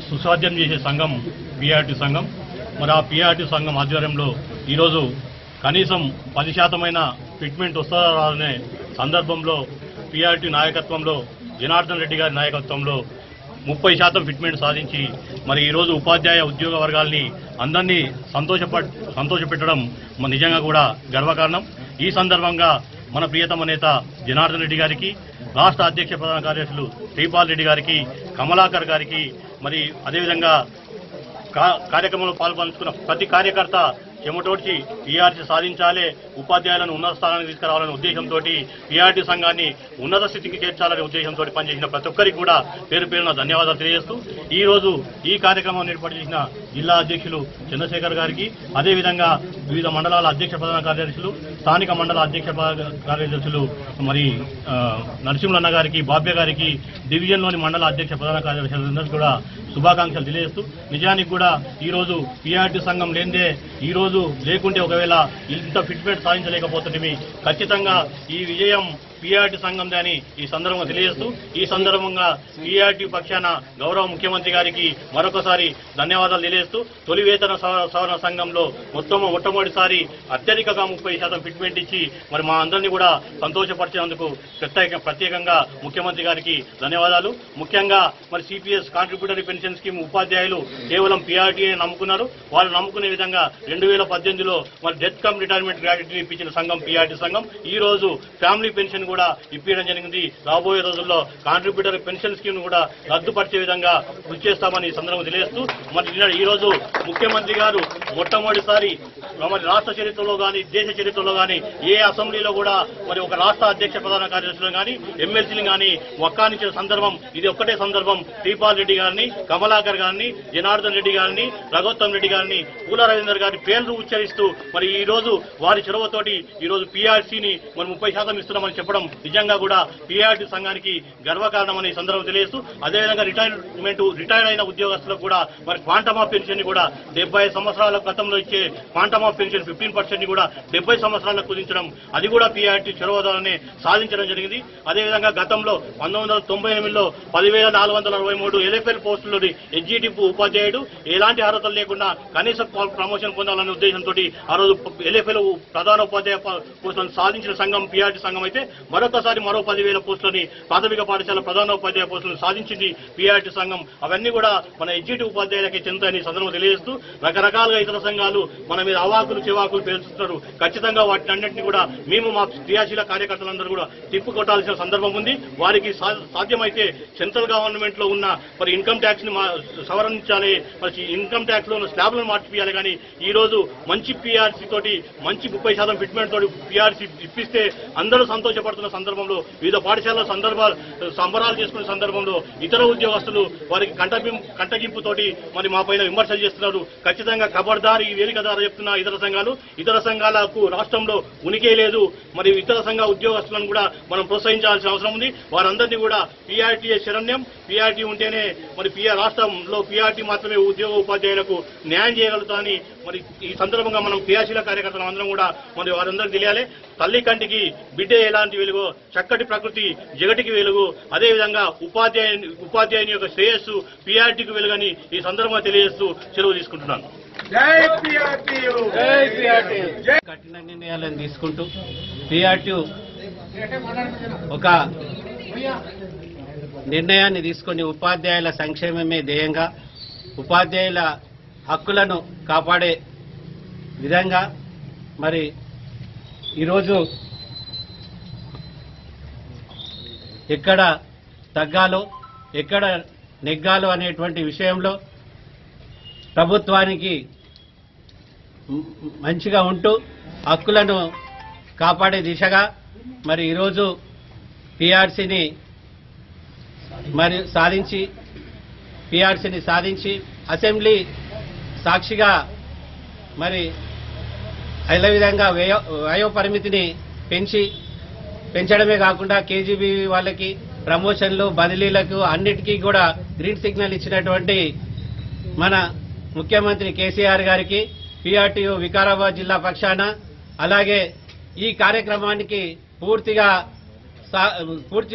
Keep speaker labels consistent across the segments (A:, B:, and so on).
A: సుసాధ్యం చేసే సంఘం పిఆర్టీ సంఘం మరి ఆ పిఆర్టీ సంఘం ఆధ్వర్యంలో ఈరోజు కనీసం పది శాతమైన ఫిట్మెంట్ వస్తుందా రాదనే సందర్భంలో పిఆర్టీ నాయకత్వంలో జనార్దన్ రెడ్డి గారి నాయకత్వంలో ముప్పై శాతం ఫిట్మెంట్ సాధించి మరి ఈరోజు ఉపాధ్యాయ ఉద్యోగ వర్గాల్ని అందరినీ సంతోషప సంతోషపెట్టడం మన నిజంగా కూడా గర్వకారణం ఈ సందర్భంగా మన ప్రియతమ నేత జనార్దన్ రెడ్డి గారికి రాష్ట్ర అధ్యక్ష ప్రధాన కార్యదర్శులు శ్రీపాల్ రెడ్డి గారికి కమలాకర్ గారికి మరి అదేవిధంగా కా- కార్యక్రమంలో పాల్పంచుకున్న ప్రతి కార్యకర్త చెమటోడ్చి పీఆర్సీ సాధించాలే ఉపాధ్యాయులను ఉన్నత స్థానానికి తీసుకురావాలనే ఉద్దేశంతో పీఆర్టీ సంఘాన్ని ఉన్నత స్థితికి చేర్చాలనే ఉద్దేశంతో పనిచేసిన ప్రతి ఒక్కరికి కూడా పేరు పేరున ధన్యవాదాలు తెలియజేస్తూ ఈ రోజు ఈ కార్యక్రమం ఏర్పాటు చేసిన జిల్లా అధ్యక్షులు చంద్రశేఖర్ గారికి అదేవిధంగా వివిధ మండలాల అధ్యక్ష ప్రధాన కార్యదర్శులు స్థానిక మండల అధ్యక్ష ప్రధాన కార్యదర్శులు మరి ఆ, నరసింహన్న గారికి బాబ్య గారికి డివిజన్లోని మండల అధ్యక్ష ప్రధాన కార్యదర్శులందరికీ కూడా శుభాకాంక్షలు తెలియజేస్తూ నిజానికి కూడా ఈ రోజు పీఆర్టీ సంఘం లేనిదే ఈ రోజు లేకుంటే ఒకవేళ ఇంత ఫిట్మెంట్ సాధించలేకపోతుంది ఖచ్చితంగా ఈ విజయం పీఆర్టీ సంఘందే అని ఈ సందర్భంగా తెలియజేస్తూ ఈ సందర్భంగా పీఆర్టీ పక్షాన గౌరవ ముఖ్యమంత్రి గారికి మరొకసారి ధన్యవాదాలు తెలియజేస్తూ తొలి వేతన సవ- సవరణ సంఘంలో మొత్తం మొట్టమొదటిసారి అత్యధికంగా ముప్పై శాతం ఫిట్మెంట్ ఇచ్చి మరి మా అందరినీ కూడా సంతోషపరిచినందుకు ప్రత్యేక ప్రత్యేకంగా ముఖ్యమంత్రి గారికి ధన్యవాదాలు ముఖ్యంగా మరి సిపిఎస్ కాంట్రిబ్యూటరీ పెన్షన్ స్కీమ్ ఉపాధ్యాయులు కేవలం పీఆర్టీ నమ్ముకున్నారు వాళ్ళు నమ్ముకునే విధంగా రెండు వేల పద్దెనిమిదిలో మరి డెత్ కమ్ రిటైర్మెంట్ గ్రాడ్యుటీ ఇప్పించిన సంఘం పీఆర్టీ సంఘం ఈ రోజు ఫ్యామిలీ పెన్షన్ కూడా ఇప్పించడం జరిగింది రాబోయే రోజుల్లో కాంట్రిబ్యూటరీ పెన్షన్ స్కీమ్ కూడా రద్దుపరిచే విధంగా కృషి చేస్తామని ఈ సందర్భంగా తెలియజేస్తూ మరి నిన్న- ఈ రోజు ముఖ్యమంత్రి గారు మొట్టమొదటిసారి మరి రాష్ట్ర చరిత్రలో గాని దేశ చరిత్రలో గాని ఏ అసెంబ్లీలో కూడా మరి ఒక రాష్ట్ర అధ్యక్ష ప్రధాన కార్యదర్శులను గాని ఎమ్మెల్సీలు గాని ఒక్కానించిన సందర్భం ఇది ఒక్కటే సందర్భం శ్రీపాల్ రెడ్డి గారిని కమలాకర్ గారిని జనార్దన్ రెడ్డి గారిని రఘోత్తమ్ రెడ్డి గారిని పూల రవీందర్ గారి పేర్లు ఉచ్చరిస్తూ మరి ఈ రోజు వారి చొరవతోటి ఈ రోజు పీఆర్సీని మరి ముప్పై శాతం ఇస్తున్నామని చెప్పడం నిజంగా కూడా పీఆర్టీ సంఘానికి గర్వకారణమని ఈ సందర్భం తెలియజేస్తూ అదేవిధంగా రిటైర్మెంట్ రిటైర్ అయిన ఉద్యోగస్తులకు కూడా మరి క్వాంటమ్ ఆఫ్ పెన్షన్ ని కూడా డెబ్బై సంవత్సరాల గతంలో ఇచ్చే quantum of pension fifteen percent ని కూడా డెబ్బై సంవత్సరాలకు కుదించడం అది కూడా పీఆర్టీ చొరవదాలని సాధించడం జరిగింది అదేవిధంగా గతంలో పంతొమ్మిది వందల తొంభై ఎనిమిదిలో పదివేల నాలుగు వందల అరవై మూడు ఎల్ఎఫ్ఎల్ పోస్టులోని ఎగ్జిటి ఉపాధ్యాయుడు ఎలాంటి అర్హతలు లేకుండా కనీస ప్రమోషన్ పొందాలనే ఉద్దేశంతో ఆ రోజు ఎల్ఎఫ్ఎల్ ప్రధాన ఉపాధ్యాయ ప- పోస్టులను సాధించిన సంఘం పీఆర్టీ సంఘం అయితే మరొకసారి మరో పదివేల పోస్టులని ప్రాథమిక పాఠశాల ప్రధాన ఉపాధ్యాయ పోస్టులను సాధించింది పీఆర్టీ సంఘం అవన్నీ కూడా మన ఎగ్జిటి ఉపాధ్యాయులకి చెందుతాయని ఈ సందర్భంగా తెలియజేస్తూ రకరకాలుగా ఇతర సంఘాలు మన మీద అవాకులు చివాకులు పేలుస్తున్నారు ఖచ్చితంగా వాటిని అన్నింటినీ కూడా మేము మా క్రియాశీల కార్యకర్తలందరూ కూడా తిప్పు కొట్టాల్సిన సందర్భం ఉంది వారికి సా- సాధ్యమైతే సెంట్రల్ గవర్నమెంట్ లో ఉన్న మరి ఇన్కమ్ ట్యాక్స్ ని మా- సవరించాలి మరి ఇన్కమ్ ట్యాక్స్ లో ఉన్న స్లాబ్లను మార్చిపియాలి కానీ ఈ రోజు మంచి పీఆర్సీ తోటి మంచి ముప్పై శాతం ఫిట్మెంట్ తోటి పీఆర్సీ ఇప్పిస్తే అందరూ సంతోషపడుతున్న సందర్భంలో వివిధ పాఠశాలల సందర్భాలు సంబరాలు చేసుకునే సందర్భంలో ఇతర ఉద్యోగస్తులు వారికి కంటగిం కంటగింపుతోటి మరి మా పైన విమర్శలు చేస్తున్నారు ఖచ్చితంగా ఖబర్దార్ ఈ వేదిక ద్వారా చెప్తున్న ఇతర సంఘాలు ఇతర సంఘాలకు రాష్ట్రంలో ఉనికి లేదు మరి ఇతర సంఘ ఉద్యోగస్తులను కూడా మనం ప్రోత్సహించాల్సిన అవసరం ఉంది వారందరినీ కూడా పీఆర్టీఏ శరణ్యం పీఆర్టీ ఉంటేనే మరి పిఆర్ రాష్ట్రంలో పీఆర్టీ మాత్రమే ఉద్యోగ ఉపాధ్యాయులకు న్యాయం చేయగలుగుతామని మరి ఈ సందర్భంగా మనం క్రియాశీల కార్యకర్తలు అందరం కూడా మరి వారందరికీ తెలియాలి తల్లి కంటికి బిడ్డ ఎలాంటి వెలుగు చక్కటి ప్రకృతి జగటికి వెలుగు అదేవిధంగా ఉపాధ్యాయుని ఉపాధ్యాయుని యొక్క శ్రేయస్సు పీఆర్టీకి వెలుగని ఈ సందర్భంగా తెలియజేస్తూ సెలవు తీసుకుంటున్నాను
B: కఠిన నిర్ణయాలను తీసుకుంటూ పిఆర్టీ ఒక నిర్ణయాన్ని తీసుకొని ఉపాధ్యాయుల సంక్షేమమే ధ్యేయంగా ఉపాధ్యాయుల హక్కులను కాపాడే విధంగా మరి ఈరోజు ఎక్కడ తగ్గాలో ఎక్కడ నెగ్గాలో అనేటువంటి విషయంలో ప్రభుత్వానికి మ్- మంచిగా ఉంటూ హక్కులను కాపాడే దిశగా మరి ఈరోజు పిఆర్సీని మరి సాధించి పిఆర్సీని సాధించి అసెంబ్లీ సాక్షిగా మరి అదే విధంగా వ్యయ వయో పరిమితిని పెంచి పెంచడమే కాకుండా కేజీబీ వాళ్ళకి ప్రమోషన్లు బదిలీలకు అన్నిటికీ కూడా గ్రీన్ సిగ్నల్ ఇచ్చినటువంటి మన ముఖ్యమంత్రి కేసీఆర్ గారికి పిఆర్టీయు వికారాబాద్ జిల్లా పక్షాన అలాగే ఈ కార్యక్రమానికి పూర్తిగా సా- పూర్తి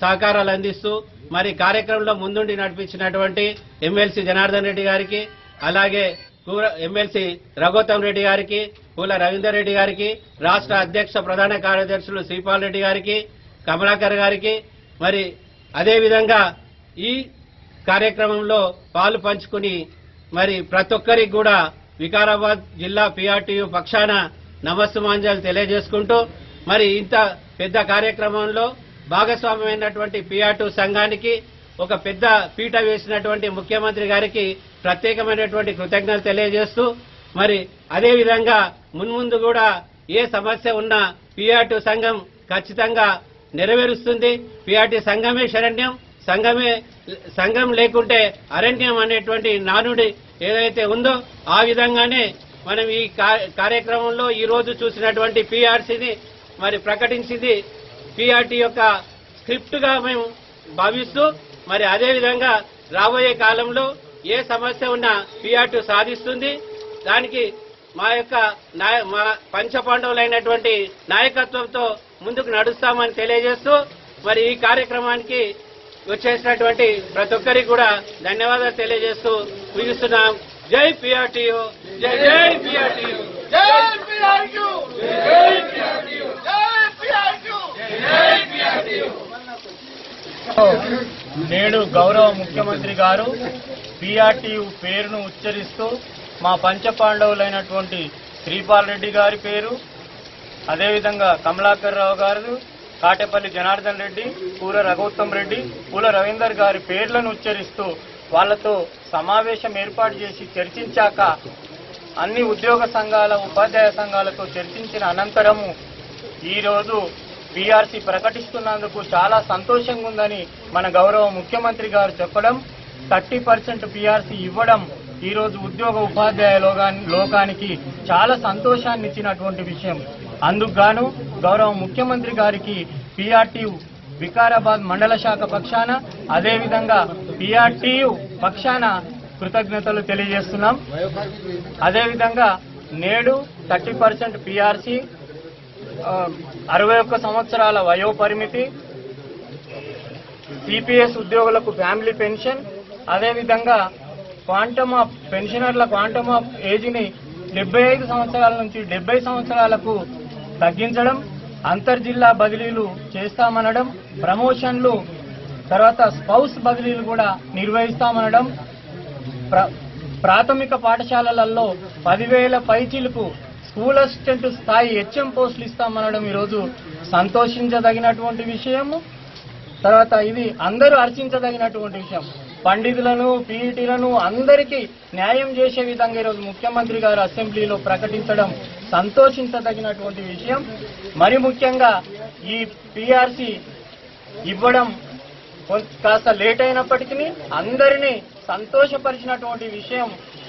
B: సహకారాలు అందిస్తూ మరి కార్యక్రమంలో ముందుండి నడిపించినటువంటి ఎమ్మెల్సీ జనార్దన్ రెడ్డి గారికి అలాగే కూర- ఎమ్మెల్సీ రఘోత్తమ్ రెడ్డి గారికి పూల రవీందర్ రెడ్డి గారికి రాష్ట్ర అధ్యక్ష ప్రధాన కార్యదర్శులు శ్రీపాల్ రెడ్డి గారికి కమలాకర్ గారికి మరి అదేవిధంగా ఈ కార్యక్రమంలో పాలు పంచుకుని మరి ప్రతి ఒక్కరికి కూడా వికారాబాద్ జిల్లా పిఆర్టీయు పక్షాన నమస్సుమాంజలు తెలియజేసుకుంటూ మరి ఇంత పెద్ద కార్యక్రమంలో భాగస్వామ్యమైనటువంటి పిఆర్టు సంఘానికి ఒక పెద్ద పీట వేసినటువంటి ముఖ్యమంత్రి గారికి ప్రత్యేకమైనటువంటి కృతజ్ఞతలు తెలియజేస్తూ మరి అదేవిధంగా మున్ముందు కూడా ఏ సమస్య ఉన్నా పిఆర్టు సంఘం ఖచ్చితంగా నెరవేరుస్తుంది పిఆర్టీ సంఘమే శరణ్యం సంఘమే సంఘం లేకుంటే అరణ్యం అనేటువంటి నానుడి ఏదైతే ఉందో ఆ విధంగానే మనం ఈ కా- కార్యక్రమంలో ఈ రోజు చూసినటువంటి పిఆర్సీని మరి ప్రకటించింది పిఆర్టీ యొక్క స్క్రిప్ట్ గా మేము భావిస్తూ మరి అదే విధంగా రాబోయే కాలంలో ఏ సమస్య ఉన్నా పిఆర్టీ సాధిస్తుంది దానికి మా యొక్క నాయ- మా పంచపాండవులైనటువంటి నాయకత్వంతో ముందుకు నడుస్తామని తెలియజేస్తూ మరి ఈ కార్యక్రమానికి వచ్చేసినటువంటి ప్రతి ఒక్కరికి కూడా ధన్యవాదాలు తెలియజేస్తూ ముగిస్తున్నాం జై పిఆర్టీయు జై జై పిఆర్టీయు
C: నేడు గౌరవ ముఖ్యమంత్రి గారు పిఆర్టీయు పేరును ఉచ్చరిస్తూ మా పంచపాండవులైనటువంటి శ్రీపాల్ రెడ్డి గారి పేరు అదేవిధంగా కమలాకర్ రావు గారు కాటేపల్లి జనార్దన్ రెడ్డి పూల రఘోత్తమ్ రెడ్డి పూల రవీందర్ గారి పేర్లను ఉచ్చరిస్తూ వాళ్ళతో సమావేశం ఏర్పాటు చేసి చర్చించాక అన్ని ఉద్యోగ సంఘాల ఉపాధ్యాయ సంఘాలతో చర్చించిన అనంతరము ఈరోజు పీఆర్సీ ప్రకటిస్తున్నందుకు చాలా సంతోషంగా ఉందని మన గౌరవ ముఖ్యమంత్రి గారు చెప్పడం థర్టీ పర్సెంట్ పీఆర్సీ ఇవ్వడం ఈరోజు ఉద్యోగ ఉపాధ్యాయ లోగా- లోకానికి చాలా సంతోషాన్ని ఇచ్చినటువంటి విషయం అందుకు గాను గౌరవ ముఖ్యమంత్రి గారికి పీఆర్టీ వికారాబాద్ మండల శాఖ పక్షాన అదేవిధంగా పీఆర్టీయు పక్షాన కృతజ్ఞతలు తెలియజేస్తున్నాం అదేవిధంగా నేడు థర్టీ పర్సెంట్ పీఆర్సీ అరవై ఒక్క సంవత్సరాల వయో పరిమితి సిపిఎస్ ఉద్యోగులకు ఫ్యామిలీ పెన్షన్ అదేవిధంగా క్వాంటమ్ ఆఫ్ పెన్షనర్ల క్వాంటమ్ ఆఫ్ ఏజ్ని డెబ్బై ఐదు సంవత్సరాల నుంచి డెబ్బై సంవత్సరాలకు తగ్గించడం అంతర్జిల్లా బదిలీలు చేస్తామనడం ప్రమోషన్లు తర్వాత స్పౌస్ బదిలీలు కూడా నిర్వహిస్తామనడం ప్ర- ప్రాథమిక పాఠశాలలలో పదివేల పైచీలకు స్కూల్ అసిస్టెంట్ స్థాయి హెచ్ఎం పోస్టులు ఇస్తామనడం ఈరోజు సంతోషించదగినటువంటి విషయము తర్వాత ఇది అందరూ హర్షించదగినటువంటి విషయం పండితులను పీఈటీలను అందరికీ న్యాయం చేసే విధంగా ఈరోజు ముఖ్యమంత్రి గారు అసెంబ్లీలో ప్రకటించడం సంతోషించదగినటువంటి విషయం మరి ముఖ్యంగా ఈ పిఆర్సి ఇవ్వడం కొం- కాస్త లేట్ అయినప్పటికీ అందరినీ సంతోషపరిచినటువంటి విషయం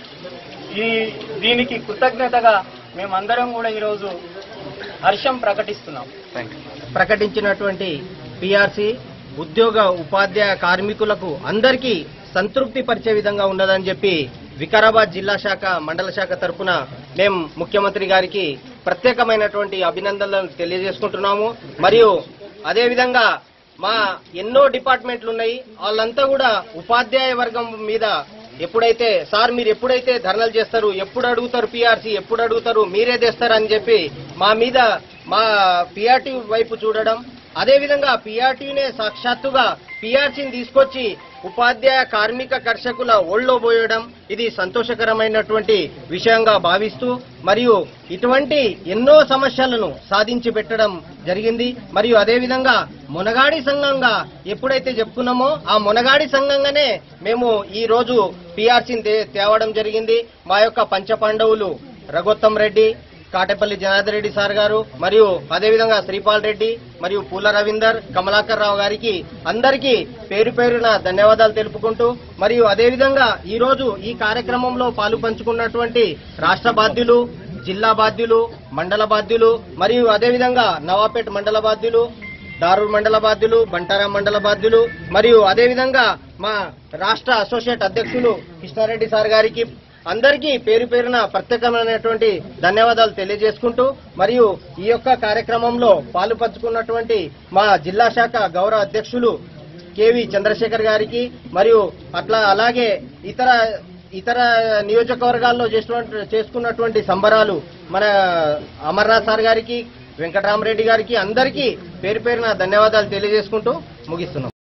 C: ఈ దీనికి కృతజ్ఞతగా మేమందరం కూడా ఈరోజు హర్షం ప్రకటిస్తున్నాం
D: ప్రకటించినటువంటి పిఆర్సి ఉద్యోగ ఉపాధ్యాయ కార్మికులకు అందరికీ సంతృప్తి పరిచే విధంగా ఉన్నదని చెప్పి వికారాబాద్ జిల్లా శాఖ మండల శాఖ తరపున మేము ముఖ్యమంత్రి గారికి ప్రత్యేకమైనటువంటి అభినందనలు తెలియజేసుకుంటున్నాము మరియు అదేవిధంగా మా ఎన్నో డిపార్ట్మెంట్లు ఉన్నాయి వాళ్ళంతా కూడా ఉపాధ్యాయ వర్గం మీద ఎప్పుడైతే సార్ మీరు ఎప్పుడైతే ధర్నాలు చేస్తారు ఎప్పుడు అడుగుతారు పిఆర్సీ ఎప్పుడు అడుగుతారు మీరే తెస్తారు అని చెప్పి మా మీద మా పిఆర్టీ వైపు చూడడం అదేవిధంగా పిఆర్టీనే సాక్షాత్తుగా పిఆర్సీని తీసుకొచ్చి ఉపాధ్యాయ కార్మిక కర్షకుల ఒళ్ళో పోయడం ఇది సంతోషకరమైనటువంటి విషయంగా భావిస్తూ మరియు ఇటువంటి ఎన్నో సమస్యలను సాధించి పెట్టడం జరిగింది మరియు అదేవిధంగా మునగాడి సంఘంగా ఎప్పుడైతే చెప్పుకున్నామో ఆ మునగాడి సంఘంగానే మేము ఈ రోజు పిఆర్సీని తే- తేవడం జరిగింది మా యొక్క పంచపాండవులు రఘోత్తమ్ రెడ్డి కాటేపల్లి జనార్దన్ రెడ్డి సార్ గారు మరియు అదేవిధంగా శ్రీపాల్ రెడ్డి మరియు పూల రవీందర్ కమలాకర్ రావు గారికి అందరికీ పేరు పేరున ధన్యవాదాలు తెలుపుకుంటూ మరియు అదేవిధంగా ఈ రోజు ఈ కార్యక్రమంలో పాలు పంచుకున్నటువంటి రాష్ట్ర బాధ్యులు జిల్లా బాధ్యులు మండల బాధ్యులు మరియు అదేవిధంగా నవాపేట్ మండల బాధ్యులు దారూర్ మండల బాధ్యులు బంటారా మండల బాధ్యులు మరియు అదేవిధంగా మా రాష్ట్ర అసోసియేట్ అధ్యక్షులు కృష్ణారెడ్డి సార్ గారికి అందరికీ పేరు పేరున ప్రత్యేకమైనటువంటి ధన్యవాదాలు తెలియజేసుకుంటూ మరియు ఈ యొక్క కార్యక్రమంలో పాలు పంచుకున్నటువంటి మా జిల్లా శాఖ గౌరవ అధ్యక్షులు కేవి చంద్రశేఖర్ గారికి మరియు అట్లా అలాగే ఇతర ఇతర నియోజకవర్గాల్లో చేసినటువంటి చేసుకున్నటువంటి సంబరాలు మన అమర్నాథ్ సార్ గారికి వెంకటరామరెడ్డి గారికి అందరికీ పేరు పేరున ధన్యవాదాలు తెలియజేసుకుంటూ ముగిస్తున్నాం